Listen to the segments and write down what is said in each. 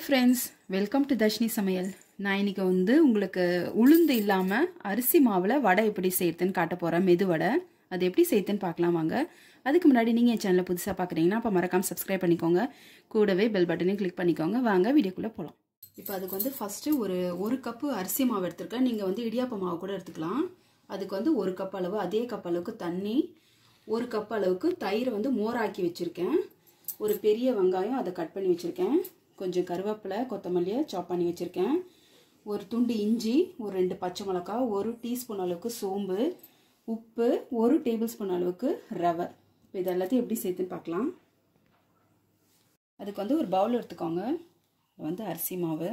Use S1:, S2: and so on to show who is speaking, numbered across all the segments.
S1: friends welcome to Dharshini சமையல் நான் இன்னைக்கு வந்து உங்களுக்கு உளுந்து இல்லாமல் அரிசி மாவில் வடை எப்படி செய்யறதுன்னு காட்ட போகிறேன் மெது வடை அது எப்படி செய்யுதுன்னு பார்க்கலாம் வாங்க அதுக்கு முன்னாடி நீங்கள் என் சேனலை புதுசாக பார்க்குறீங்கன்னா அப்போ மறக்காமல் சப்ஸ்கிரைப் பண்ணிக்கோங்க கூடவே பெல் பட்டனையும் கிளிக் பண்ணிக்கோங்க வாங்க வீடியோக்குள்ளே போகலாம் இப்போ அதுக்கு வந்து ஃபஸ்ட்டு ஒரு ஒரு கப்பு அரிசி மாவு எடுத்துருக்கேன் நீங்கள் வந்து இடியாப்ப மாவு கூட எடுத்துக்கலாம் அதுக்கு வந்து ஒரு கப் அளவு அதே கப் அளவுக்கு தண்ணி ஒரு கப் அளவுக்கு தயிர் வந்து மோராக்கி வச்சுருக்கேன் ஒரு பெரிய வெங்காயம் அதை கட் பண்ணி வச்சுருக்கேன் கொஞ்சம் கருவேப்பிலை கொத்தமல்லியை சாப் பண்ணி வச்சுருக்கேன் ஒரு துண்டு இஞ்சி ஒரு ரெண்டு பச்சை மிளகா ஒரு டீஸ்பூன் அளவுக்கு சோம்பு உப்பு ஒரு டேபிள் ஸ்பூன் அளவுக்கு ரவை இப்போ இது எல்லாத்தையும் எப்படி சேர்த்துன்னு பார்க்கலாம் அதுக்கு வந்து ஒரு பவுல் எடுத்துக்கோங்க இது வந்து அரிசி மாவு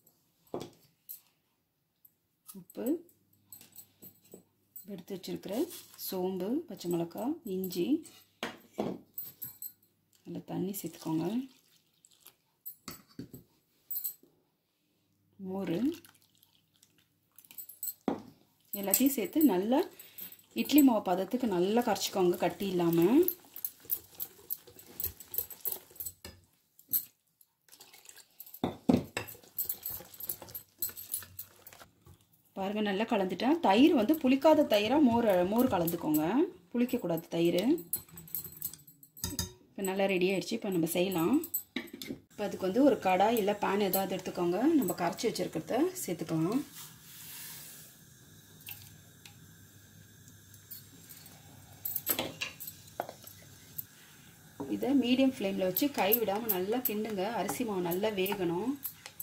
S1: உப்பு எடுத்து வச்சுருக்கிற சோம்பு பச்சை மிளகா இஞ்சி அதில் தண்ணி சேர்த்துக்கோங்க மோர் எல்லாத்தையும் சேர்த்து நல்லா இட்லி மாவு பதத்துக்கு நல்லா கரைச்சிக்கோங்க கட்டி இல்லாமல் பாருங்கள் நல்லா கலந்துட்டேன் தயிர் வந்து புளிக்காத தயிராக மோர் மோர் கலந்துக்கோங்க புளிக்கக்கூடாது தயிர் இப்போ நல்லா ரெடி ஆகிடுச்சு இப்போ நம்ம செய்யலாம் இப்போ அதுக்கு வந்து ஒரு கடாய் இல்லை பேன் ஏதாவது எடுத்துக்கோங்க நம்ம கரைச்சி வச்சுருக்கிறத சேர்த்துக்கலாம் இதை மீடியம் ஃப்ளேமில் வச்சு கை விடாமல் நல்லா கிண்டுங்க அரிசி மாவு நல்லா வேகணும்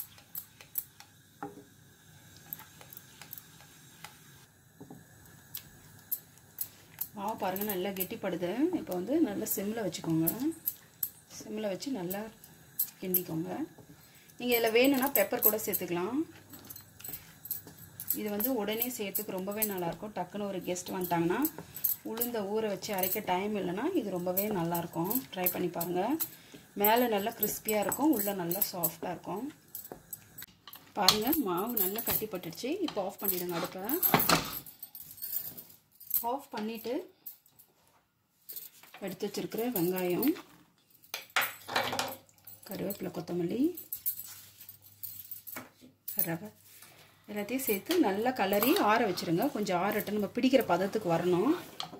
S1: மாவு பாருங்கள் நல்லா கெட்டிப்படுது இப்போ வந்து நல்லா சிம்மில் வச்சுக்கோங்க சிம்மில் வச்சு நல்லா கிண்டிக்கோங்க நீங்கள் இதில் வேணும்னா பெப்பர் கூட சேர்த்துக்கலாம் இது வந்து உடனே சேர்த்துக்கு ரொம்பவே நல்லாயிருக்கும் டக்குன்னு ஒரு கெஸ்ட் வந்துட்டாங்கன்னா உளுந்த ஊற வச்சு அரைக்க டைம் இல்லைன்னா இது ரொம்பவே நல்லாயிருக்கும் ட்ரை பண்ணி பாருங்கள் மேலே நல்லா கிறிஸ்பியாக இருக்கும் உள்ளே நல்லா சாஃப்டாக இருக்கும் பாருங்கள் மாவு நல்லா கட்டிப்பட்டுடுச்சு இப்போ ஆஃப் பண்ணிவிடுங்க அடுப்பை ஆஃப் பண்ணிவிட்டு எடுத்து வச்சுருக்கிற வெங்காயம் கருவேப்பிலை கொத்தமல்லி ரவை எல்லாத்தையும் சேர்த்து நல்லா கலரி ஆற வச்சுருங்க கொஞ்சம் ஆறட்டும் நம்ம பிடிக்கிற பதத்துக்கு வரணும்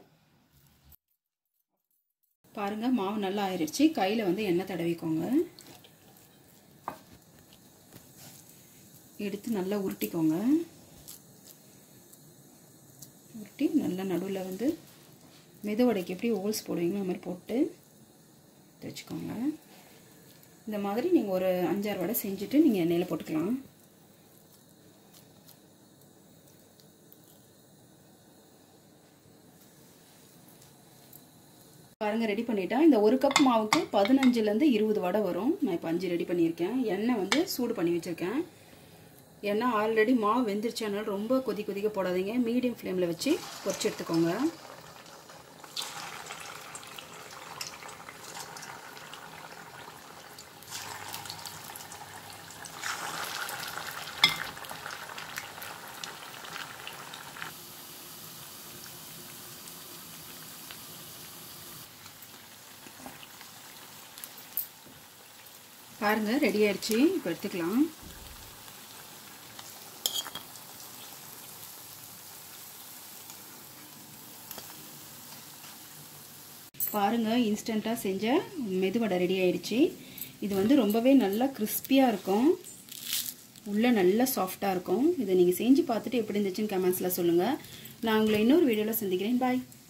S1: பாருங்கள் மாவு நல்லா ஆயிடுச்சு கையில் வந்து எண்ணெய் தடவிக்கோங்க எடுத்து நல்லா உருட்டிக்கோங்க உருட்டி நல்லா நடுவில் வந்து மெதுவடைக்கு எப்படி ஹோல்ஸ் போடுவீங்களோ அந்த மாதிரி போட்டு வச்சுக்கோங்க இந்த மாதிரி நீங்கள் ஒரு அஞ்சாறு வடை செஞ்சுட்டு நீங்கள் எண்ணெயில் போட்டுக்கலாம் பாருங்கள் ரெடி பண்ணிட்டேன் இந்த ஒரு கப் மாவுக்கு பதினஞ்சுலேருந்து இருபது வடை வரும் நான் இப்போ அஞ்சு ரெடி பண்ணியிருக்கேன் எண்ணெய் வந்து சூடு பண்ணி வச்சுருக்கேன் எண்ணெய் ஆல்ரெடி மாவு வெந்துருச்சு அதனால ரொம்ப கொதி கொதிக்க போடாதீங்க மீடியம் ஃப்ளேமில் வச்சு பொரிச்சு எடுத்துக்கோங்க பாருங்கள் ரெடி ஆயிடுச்சு இப்போ எடுத்துக்கலாம் பாருங்கள் இன்ஸ்டண்ட்டாக செஞ்ச மெதுவடை ரெடி ஆயிடுச்சு இது வந்து ரொம்பவே நல்லா கிறிஸ்பியாக இருக்கும் உள்ளே நல்லா சாஃப்டாக இருக்கும் இதை நீங்கள் செஞ்சு பார்த்துட்டு எப்படி இருந்துச்சுன்னு கமெண்ட்ஸில் சொல்லுங்கள் நான் உங்களை இன்னொரு வீடியோவில் சந்திக்கிறேன் பாய்